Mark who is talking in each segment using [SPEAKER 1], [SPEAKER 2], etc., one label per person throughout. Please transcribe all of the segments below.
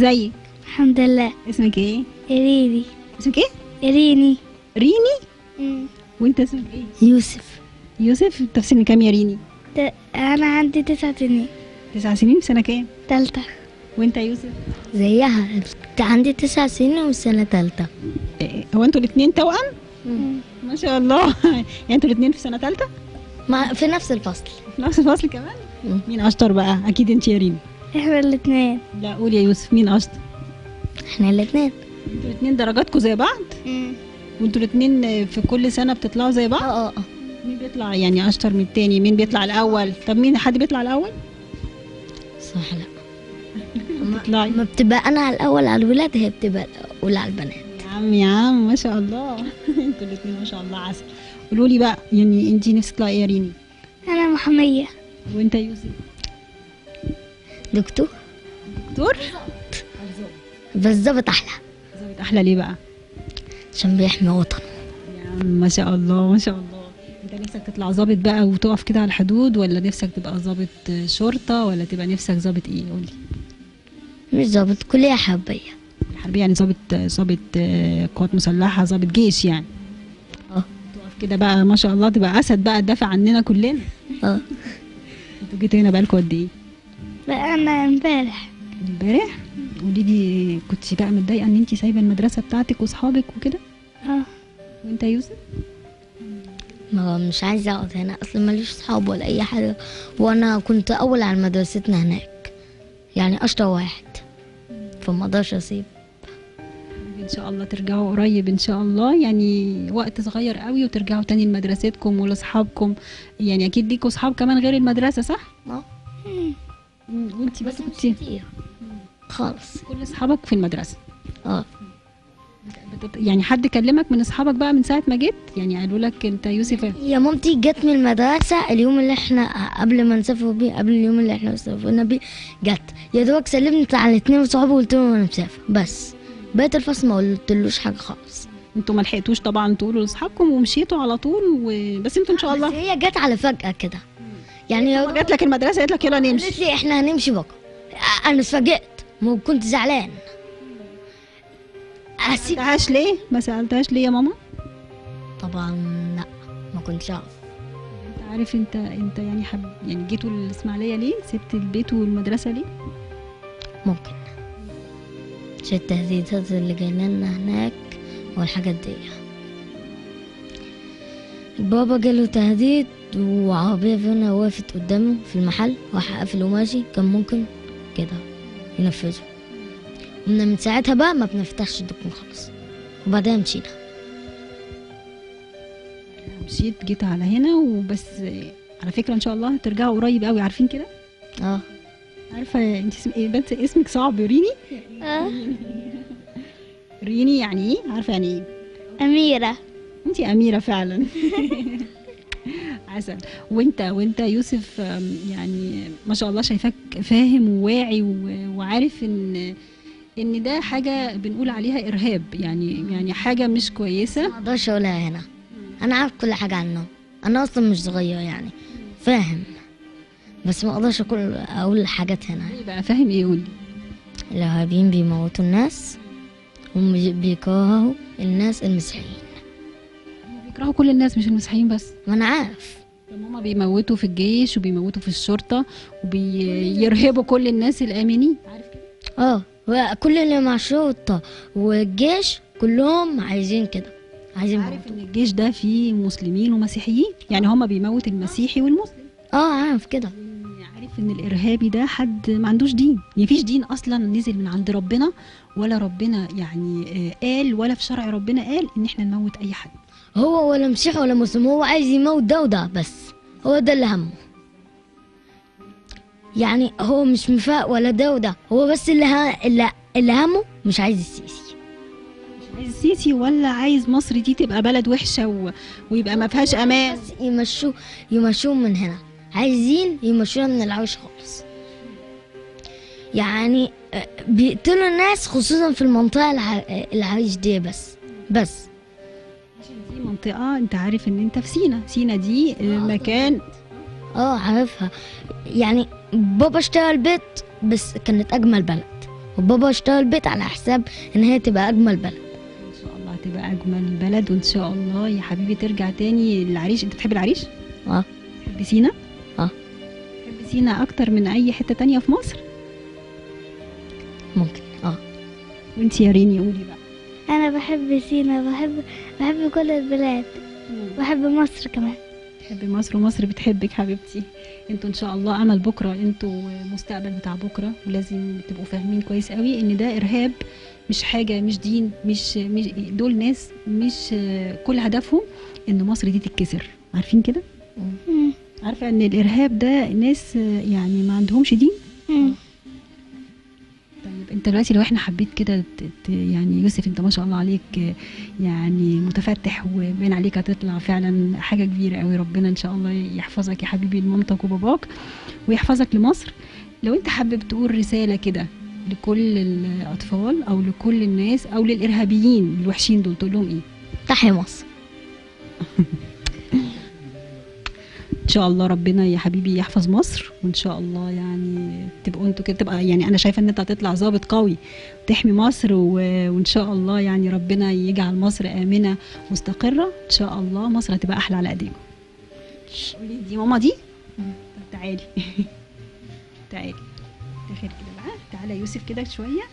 [SPEAKER 1] ازيك
[SPEAKER 2] الحمد لله
[SPEAKER 1] اسمك ايه
[SPEAKER 2] إريني
[SPEAKER 1] اسمك ايه
[SPEAKER 2] إريني
[SPEAKER 1] ريني وانت اسمك ايه
[SPEAKER 2] يوسف
[SPEAKER 1] يوسف انت في سن كام يا ريني
[SPEAKER 2] ده أنا عندي تسع سنين
[SPEAKER 1] تسع سنين في سنه كام
[SPEAKER 2] تالتة
[SPEAKER 1] وانت يا يوسف
[SPEAKER 2] زيها عندي تسع سنين وسنة تالتة
[SPEAKER 1] إيه، هو انتوا الاثنين توأم ما شاء الله يعني انتوا الاثنين في سنه ثالثه
[SPEAKER 2] ما في نفس الفصل
[SPEAKER 1] في نفس الفصل كمان
[SPEAKER 2] مم.
[SPEAKER 1] مين اشطر بقى اكيد انت يا ريني
[SPEAKER 2] احنا الاتنين
[SPEAKER 1] لا قول يا يوسف مين اشطر
[SPEAKER 2] احنا الاتنين
[SPEAKER 1] انتوا الاثنين درجاتكم زي بعض وانتوا الاثنين في كل سنه بتطلعوا زي بعض
[SPEAKER 2] اه اه
[SPEAKER 1] مين بيطلع يعني اشطر من التاني مين بيطلع الاول طب مين حد بيطلع الاول
[SPEAKER 2] صح لا
[SPEAKER 1] بتطلعي
[SPEAKER 2] ما بتبقى انا على الاول على الولاد هي بتبقى الاولى على البنات
[SPEAKER 1] يا عم يا عم ما شاء الله انتوا الاثنين ما شاء الله عسل قولوا لي بقى يعني انت نفسك تطلعي ايه يا ريني
[SPEAKER 2] انا محامية
[SPEAKER 1] وانت يا يوسف
[SPEAKER 2] دكتور
[SPEAKER 1] دكتور
[SPEAKER 2] بس ظابط احلى
[SPEAKER 1] ظابط احلى ليه بقى
[SPEAKER 2] عشان بيحمي وطنه
[SPEAKER 1] يا عم ما شاء الله ما شاء الله انت نفسك تطلع ظابط بقى وتقف كده على الحدود ولا نفسك تبقى ظابط شرطه ولا تبقى نفسك ظابط ايه قولي
[SPEAKER 2] مش ظابط كلية حربية
[SPEAKER 1] الحربيه يعني ظابط ظابط آه، قوات مسلحه ظابط جيش يعني
[SPEAKER 2] اه
[SPEAKER 1] تقف كده بقى ما شاء الله تبقى اسد بقى تدافع عننا كلنا
[SPEAKER 2] اه
[SPEAKER 1] انتوا جيتوا هنا بقالكوا قد ايه
[SPEAKER 2] بقى انا امبارح
[SPEAKER 1] امبارح قولي لي كنت بقى متضايقه ان انت سايبه المدرسه بتاعتك واصحابك وكده
[SPEAKER 2] اه
[SPEAKER 1] وانت يا يوسف
[SPEAKER 2] ما هو مش عايزة اقعد هنا اصلا ماليش صحاب ولا اي حاجة وانا كنت اول على مدرستنا هناك يعني اشطر واحد فما اقدرش اسيب
[SPEAKER 1] ان شاء الله ترجعوا قريب ان شاء الله يعني وقت صغير قوي وترجعوا تاني لمدرستكم ولاصحابكم يعني اكيد ليكوا اصحاب كمان غير المدرسه صح
[SPEAKER 2] اه
[SPEAKER 1] وانت بس
[SPEAKER 2] بس مش
[SPEAKER 1] كنت
[SPEAKER 2] كتير خالص
[SPEAKER 1] كل اصحابك في المدرسه
[SPEAKER 2] اه
[SPEAKER 1] بتت- يعني حد كلمك من اصحابك بقى من ساعه ما جيت يعني قالوا لك انت يوسف
[SPEAKER 2] يا مامتي جت من المدرسة اليوم اللي احنا قبل ما نسافر بيه قبل اليوم اللي احنا سافرنا بيه جت يا دوبك سلمت على الاتنين وصحابي وقلت لهم انا مسافر بس بقيت الفصل ما قلتلوش حاجة خالص
[SPEAKER 1] انتوا ما لحقتوش طبعا تقولوا لاصحابكم ومشيتوا على طول و... بس انتوا ان شاء
[SPEAKER 2] بس
[SPEAKER 1] الله
[SPEAKER 2] هي جت على فجأة كده يعني يا
[SPEAKER 1] لما جات لك المدرسه قالت لك يلا نمشي
[SPEAKER 2] قالت لي احنا هنمشي بكرة انا اتفاجئت ما كنت زعلان
[SPEAKER 1] ما
[SPEAKER 2] اسيب
[SPEAKER 1] سالتهاش ليه ما سالتهاش ليه يا ماما
[SPEAKER 2] طبعا لا ما كنتش اعرف
[SPEAKER 1] انت عارف انت انت يعني حب يعني جيتوا الاسماعيليه ليه سبت البيت والمدرسه ليه
[SPEAKER 2] ممكن عشان التهديدات اللي جايلنا هناك والحاجات دي بابا جاله تهديد وعربية فينا وقفت قدامه في المحل راح قافل وماشي كان ممكن كده ينفذه ومن من ساعتها بقى ما بنفتحش الدكان خالص وبعدها مشينا
[SPEAKER 1] مشيت جيت على هنا وبس على فكره ان شاء الله هترجعوا قريب قوي عارفين كده
[SPEAKER 2] اه
[SPEAKER 1] عارفه انت اسم ايه بنت اسمك صعب ريني
[SPEAKER 2] اه
[SPEAKER 1] ريني يعني ايه عارفه يعني ايه
[SPEAKER 2] أميرة
[SPEAKER 1] انت اميره فعلا عسل وانت وانت يوسف أم، يعني ما شاء الله شايفاك فاهم وواعي و- وعارف ان ان ده حاجه بنقول عليها ارهاب يعني يعني حاجه مش كويسه
[SPEAKER 2] ما اقدرش اقولها هنا انا عارف كل حاجة عنه انا اصلا مش صغير يعني فاهم بس ما اقدرش اقول اقول حاجات هنا
[SPEAKER 1] ايه بقى فاهم ايه قولي
[SPEAKER 2] الارهابيين بيموتوا الناس هم بي- بيكرهوا الناس المسيحيين
[SPEAKER 1] بيكرهوا كل الناس مش المسيحيين بس
[SPEAKER 2] ما انا عارف
[SPEAKER 1] طب هما بيموتوا في الجيش وبيموتوا في الشرطه وبيرهبوا كل الناس الامنين عارف كده
[SPEAKER 2] اه وكل اللي مع الشرطة والجيش كلهم عايزين كده عايزين
[SPEAKER 1] عارف
[SPEAKER 2] يموتوا.
[SPEAKER 1] ان الجيش ده فيه مسلمين ومسيحيين يعني هما بيموت المسيحي والمسلم
[SPEAKER 2] اه عارف كده
[SPEAKER 1] عارف ان الارهابي ده حد ما عندوش دين مفيش دين اصلا نزل من عند ربنا ولا ربنا يعني آه، قال ولا في شرع ربنا قال ان احنا نموت اي حد
[SPEAKER 2] هو ولا مسيحي ولا مسلم هو عايز يموت ده وده بس هو ده اللي همه يعني هو مش مفاق ولا ده وده هو بس اللي ها اللي, اللي همه مش عايز السيسي
[SPEAKER 1] مش عايز السيسي ولا عايز مصر دي تبقى بلد وحشه و... ويبقى ما فيهاش امان
[SPEAKER 2] بس يمشوه يمشوه من هنا عايزين يمشونا من العيش خالص يعني آه، بيقتلوا الناس خصوصا في المنطقة الع- العايش دي بس بس
[SPEAKER 1] دي منطقه انت عارف ان انت في سينا سينا دي آه، مكان
[SPEAKER 2] اه عارفها يعني بابا اشترى البيت بس كانت اجمل بلد وبابا اشترى البيت على حساب ان هي تبقى اجمل بلد
[SPEAKER 1] ان شاء الله هتبقى اجمل بلد وان شاء الله يا حبيبي ترجع تاني العريش انت بتحب العريش
[SPEAKER 2] اه
[SPEAKER 1] بتحب سينا
[SPEAKER 2] اه
[SPEAKER 1] بتحب سينا اكتر من اي حته تانية في مصر
[SPEAKER 2] ممكن اه
[SPEAKER 1] وانت يا ريني قولي بقى
[SPEAKER 3] انا بحب سينا بحب بحب كل البلاد بحب مصر كمان
[SPEAKER 1] بتحبي مصر ومصر بتحبك حبيبتي انتوا ان شاء الله امل بكره انتوا مستقبل بتاع بكره ولازم تبقوا فاهمين كويس قوي ان ده ارهاب مش حاجه مش دين مش, مش دول ناس مش كل هدفهم ان مصر دي تتكسر عارفين كده
[SPEAKER 3] مم.
[SPEAKER 1] عارفه ان الارهاب ده ناس يعني ما عندهمش دين
[SPEAKER 3] مم.
[SPEAKER 1] طيب انت دلوقتي لو احنا حبيت كده ت- ت- يعني يوسف انت ما شاء الله عليك آه، يعني متفتح وبين عليك هتطلع فعلا حاجه كبيره قوي ربنا ان شاء الله يحفظك يا حبيبي لمامتك وباباك ويحفظك لمصر لو انت حابب تقول رساله كده لكل الاطفال او لكل الناس او للارهابيين الوحشين دول تقول لهم ايه
[SPEAKER 2] تحيا مصر
[SPEAKER 1] ان شاء الله ربنا يا حبيبي يحفظ مصر وان شاء الله يعني تبقوا انتوا كده تبقى يعني انا شايفه ان انت هتطلع ظابط قوي تحمي مصر و... وان شاء الله يعني ربنا يجعل مصر امنه مستقره ان شاء الله مصر هتبقى احلى على ايديكم قولي دي ماما دي طب تعالي تعالي تاخد كده بقى تعالى يوسف كده شويه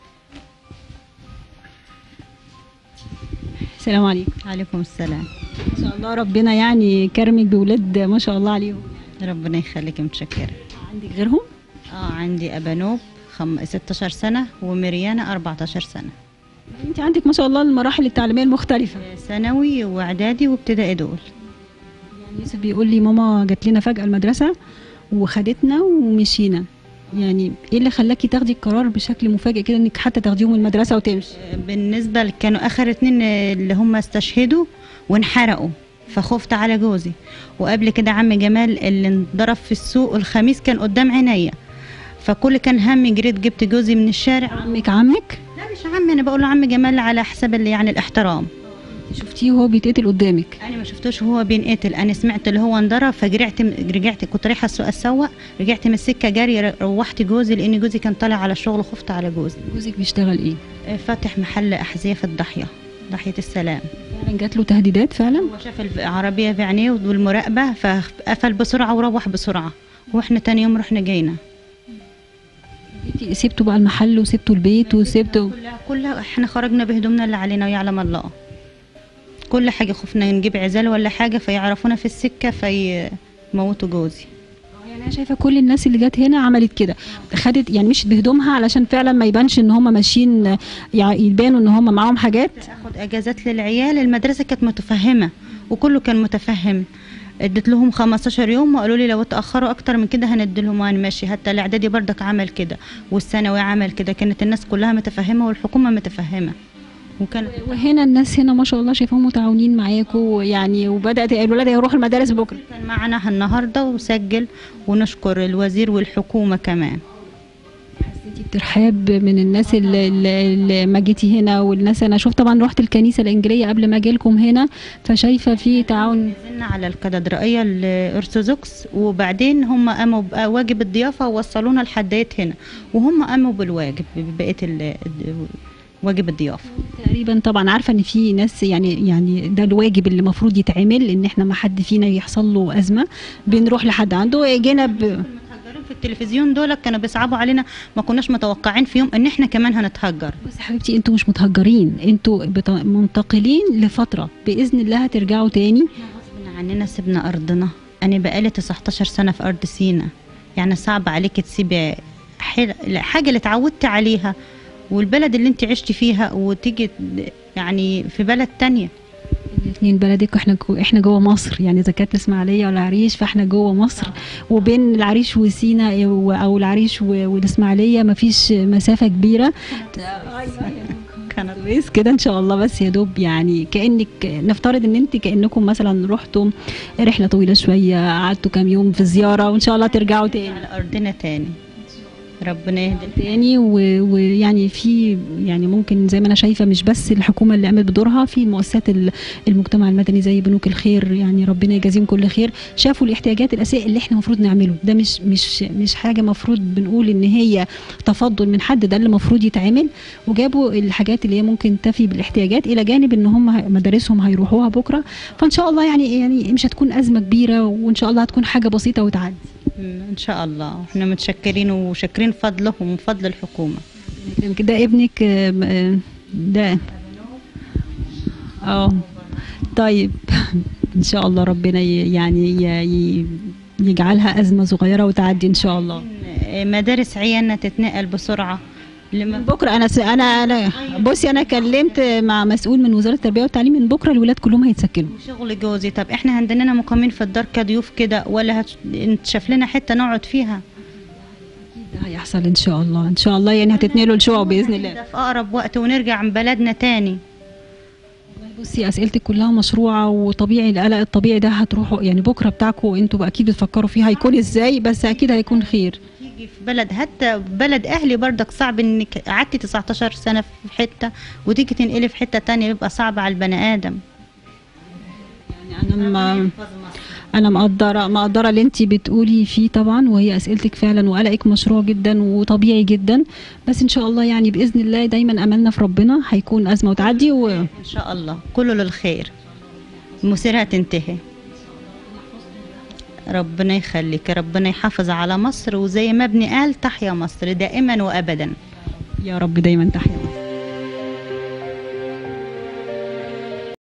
[SPEAKER 1] السلام عليكم
[SPEAKER 4] عليكم السلام
[SPEAKER 1] ان شاء الله ربنا يعني كرمك بولاد ما شاء الله عليهم
[SPEAKER 4] ربنا يخليك متشكرة
[SPEAKER 1] عندك غيرهم
[SPEAKER 4] اه عندي أبانوب خم... 16 سنة ومريانة 14 سنة
[SPEAKER 1] انت عندك ما شاء الله المراحل التعليميه المختلفه
[SPEAKER 4] ثانوي وإعدادي وابتدائي دول
[SPEAKER 1] يعني يوسف بيقول لي ماما جات لنا فجاه المدرسه وخدتنا ومشينا يعني ايه اللي خلاكي تاخدي القرار بشكل مفاجئ كده انك حتى تاخديهم المدرسه وتمشي
[SPEAKER 4] بالنسبة اللي كانوا آخر اتنين اللي هم استشهدوا وانحرقوا فخفت على جوزي وقبل كده عم جمال اللي انضرب في السوق الخميس كان قدام عينيا فكل كان همي جريت جبت جوزي من الشارع
[SPEAKER 1] عمك عمك
[SPEAKER 4] لا مش عمي انا بقول له عم جمال على حساب اللي يعني الاحترام
[SPEAKER 1] شفتيه وهو بيتقتل قدامك
[SPEAKER 4] انا ما شفتوش وهو بينقتل انا سمعت اللي هو انضرب فرجعت رجعت كنت رايحه السوق اسوق رجعت من السكه جري روحت جوزي لان جوزي كان طالع على الشغل وخفت على جوزي
[SPEAKER 1] جوزك بيشتغل ايه
[SPEAKER 4] آه، فاتح محل احذيه في الضاحيه ضاحيه السلام
[SPEAKER 1] فعلا جات له تهديدات فعلا
[SPEAKER 4] هو شاف العربيه في عينيه والمراقبه فقفل بسرعه وروح بسرعه واحنا تاني يوم رحنا جينا
[SPEAKER 1] انت سبتوا بقى المحل وسبتوا البيت وسبتوا
[SPEAKER 4] كلها كلها احنا خرجنا بهدومنا اللي علينا ويعلم الله كل حاجه خفنا نجيب عزال ولا حاجه فيعرفونا في السكه فيموتوا جوزي
[SPEAKER 1] يعني انا شايفه كل الناس اللي جت هنا عملت كده خدت يعني مشيت بهدومها علشان فعلا ما يبانش ان هم ماشيين يعني يبانوا ان هم معاهم حاجات
[SPEAKER 4] اخد اجازات للعيال المدرسه كانت متفهمه وكله كان متفهم اديت لهم 15 يوم وقالوا لي لو اتاخروا اكتر من كده هندي لهم وانا ماشي حتى الاعدادي بردك عمل كده والثانوي عمل كده كانت الناس كلها متفهمه والحكومه متفهمه وكانت
[SPEAKER 1] وهنا الناس هنا ما شاء الله شايفاهم متعاونين معاكم يعني وبدات الولاد يروحوا المدارس بكره
[SPEAKER 4] كان معنا النهارده وسجل ونشكر الوزير والحكومه كمان
[SPEAKER 1] حسيتي بترحاب من الناس اللي, اللي اللي ما جيتي هنا والناس انا شفت طبعا رحت الكنيسه الانجيليه قبل ما اجي لكم هنا فشايفه في تعاون
[SPEAKER 4] نزلنا على الكاتدرائيه الارثوذكس وبعدين هم قاموا بواجب الضيافه ووصلونا لحديت هنا وهم قاموا بالواجب ببقيه ال- واجب الضيافه
[SPEAKER 1] تقريبا طبعا عارفه ان في ناس يعني يعني ده الواجب اللي المفروض يتعمل ان احنا ما حد فينا يحصل له ازمه بنروح لحد عنده جينا ب...
[SPEAKER 4] المتهجرين في التلفزيون دول كانوا بيصعبوا علينا ما كناش متوقعين في يوم ان احنا كمان هنتهجر
[SPEAKER 1] بس يا حبيبتي انتوا مش متهجرين انتوا بت... منتقلين لفتره باذن الله هترجعوا تاني
[SPEAKER 4] غصب عننا سيبنا ارضنا انا بقالي 19 سنه في ارض سينا يعني صعب عليك تسيبي حل- حاجه اللي اتعودتي عليها والبلد اللي انت عشتي فيها وتيجي يعني في بلد تانية
[SPEAKER 1] الاثنين بلدك واحنا جو احنا جوه مصر يعني اذا كانت الاسماعيليه ولا العريش فاحنا جوه مصر وبين العريش وسينا و- او العريش و- والاسماعيليه مفيش مسافه كبيره
[SPEAKER 4] كانت
[SPEAKER 1] كويس كده ان شاء الله بس يا دوب يعني كانك نفترض ان انت كانكم مثلا رحتوا رحله طويله شويه قعدتوا كام يوم في زياره وان شاء الله ترجعوا تاني
[SPEAKER 4] على ارضنا تاني ربنا يهدي
[SPEAKER 1] تاني و- ويعني في يعني ممكن زي ما انا شايفه مش بس الحكومه اللي قامت بدورها في مؤسسات ال- المجتمع المدني زي بنوك الخير يعني ربنا يجازيهم كل خير شافوا الاحتياجات الاساسيه اللي احنا المفروض نعمله ده مش مش مش حاجه مفروض بنقول ان هي تفضل من حد ده اللي المفروض يتعمل وجابوا الحاجات اللي هي ممكن تفي بالاحتياجات الى جانب ان هم ه- مدارسهم هيروحوها بكره فان شاء الله يعني يعني مش هتكون ازمه كبيره وان شاء الله هتكون حاجه بسيطه وتعدي
[SPEAKER 4] مم، ان شاء الله احنا متشكرين وشاكرين فضلهم وفضل الحكومه
[SPEAKER 1] يمكن ده ابنك آم، آم، ده اه طيب ان شاء الله ربنا ي- يعني ي- ي- يجعلها ازمه صغيره وتعدي ان شاء الله
[SPEAKER 4] مدارس عيالنا تتنقل بسرعه لما
[SPEAKER 1] من بكره انا س... انا انا بصي انا كلمت مع مسؤول من وزاره التربيه والتعليم من بكره الولاد كلهم هيتسكنوا
[SPEAKER 4] شغل جوزي طب احنا عندنا مقيمين في الدار كضيوف كده ولا هت... نتشاف لنا حته نقعد فيها
[SPEAKER 1] ده هيحصل ان شاء الله ان شاء الله يعني هتتنقلوا لشقق باذن الله
[SPEAKER 4] ده في اقرب وقت ونرجع من بلدنا تاني
[SPEAKER 1] بصي اسئلتك كلها مشروعه وطبيعي القلق الطبيعي ده هتروحوا يعني بكره بتاعكم انتوا بقى اكيد بتفكروا فيه هيكون ازاي بس اكيد هيكون خير
[SPEAKER 4] تيجي في بلد حتى بلد اهلي برضك صعب انك قعدتي 19 سنه في حته وتيجي تنقلي في حته تانية بيبقى صعب على البني ادم
[SPEAKER 1] يعني انا ما انا مقدره مقدره اللي انت بتقولي فيه طبعا وهي اسئلتك فعلا وقلقك مشروع جدا وطبيعي جدا بس ان شاء الله يعني باذن الله دايما املنا في ربنا هيكون ازمه وتعدي و...
[SPEAKER 4] ان شاء الله كله للخير مصيرها تنتهي ربنا يخليك ربنا يحافظ على مصر وزي ما ابني قال تحيا مصر دائما وابدا
[SPEAKER 1] يا رب دايما تحيا